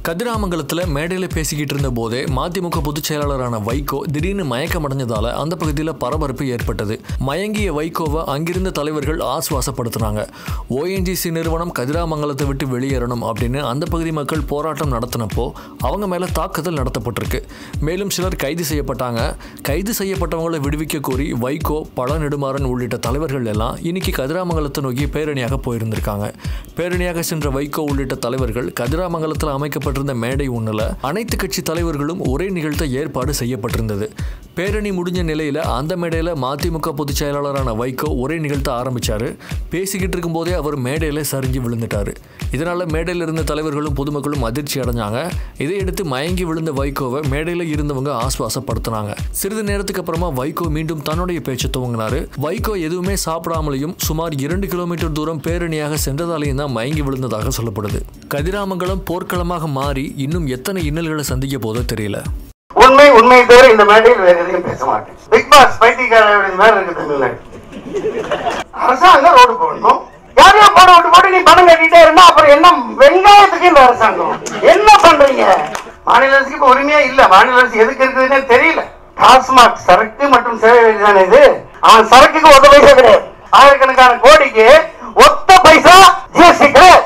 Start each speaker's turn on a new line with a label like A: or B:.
A: கதிராமங்கலத்தில் மேடையில் பேசிக்கிட்டு இருந்த போதே மதிமுக பொதுச் செயலாளரான வைகோ திடீர்னு மயக்கமடைஞ்சதால அந்த பகுதியில் பரபரப்பு ஏற்பட்டது மயங்கிய வைகோவை அங்கிருந்த தலைவர்கள் ஆசுவாசப்படுத்தினாங்க ஓஎன்ஜிசி நிறுவனம் கதிராமங்கலத்தை விட்டு வெளியேறணும் அப்படின்னு அந்த பகுதி மக்கள் போராட்டம் நடத்தினப்போ அவங்க மேலே தாக்குதல் நடத்தப்பட்டிருக்கு மேலும் சிலர் கைது செய்யப்பட்டாங்க கைது செய்யப்பட்டவங்களை விடுவிக்க கோரி வைகோ பழ நெடுமாறன் உள்ளிட்ட தலைவர்கள் எல்லாம் இன்னைக்கு கதிராமங்கலத்தை நோக்கி பேரணியாக போயிருந்திருக்காங்க பேரணியாக சென்ற வைகோ உள்ளிட்ட தலைவர்கள் கதிராமங்கலத்தில் அமைக்கப்பட்டிருந்த மேடை ஒன்றில் அனைத்து கட்சி தலைவர்களும் ஒரே நிகழ்த்த ஏற்பாடு செய்யப்பட்டிருந்தது பேரணி முடிஞ்ச நிலையில் அந்த மேடையில் மதிமுக பொதுச் செயலாளரான வைகோ ஒரே நிகழ்த்த ஆரம்பிச்சாரு பேசிக்கிட்டு இருக்கும்போதே அவர் மேடையில் சரிஞ்சு விழுந்துட்டாரு இதனால மேடையில் இருந்த தலைவர்களும் பொதுமக்களும் அதிர்ச்சி அடைஞ்சாங்க இதையடுத்து மயங்கி விழுந்த வைகோவை மேடையில் இருந்தவங்க ஆசுவாசப்படுத்தினாங்க சிறிது நேரத்துக்கு அப்புறமா வைகோ மீண்டும் தன்னுடைய பேச்சு துவங்கினாரு வைகோ எதுவுமே சாப்பிடாமலையும் சுமார் இரண்டு கிலோமீட்டர் தூரம் பேரணியாக சென்றதாலேயும் தான் மயங்கி விழுந்ததாக சொல்லப்படுது கதிராமங்கலம் போர்க்களமாக மாறி இன்னும் எத்தனை இன்னல்களை சந்திக்க போதோ தெரியல
B: உண்மை உண்மை தவிர இந்த மேடையில் வேற எதையும் பேச மாட்டேன் பிக் பாஸ் பைத்தியக்காரன் மேல இருக்கு தமிழ்நாடு அரசாங்கம் ரோடு போடணும் யாரையோ போட விட்டு போட்டு நீ பணம் கட்டிட்டே இருந்தா அப்புறம் என்ன வெங்காயத்துக்கு இந்த அரசாங்கம் என்ன பண்றீங்க மாநில அரசுக்கு இப்ப உரிமையா இல்ல மாநில அரசு எதுக்கு இருக்குதுன்னே தெரியல டாஸ்மாக் சரக்கு மற்றும் சேவை வரி தானே இது அவன் சரக்குக்கு ஒத்த பைசா கிடையாது ஆயிரக்கணக்கான கோடிக்கு ஒத்த பைசா ஜிஎஸ்டி கிடையாது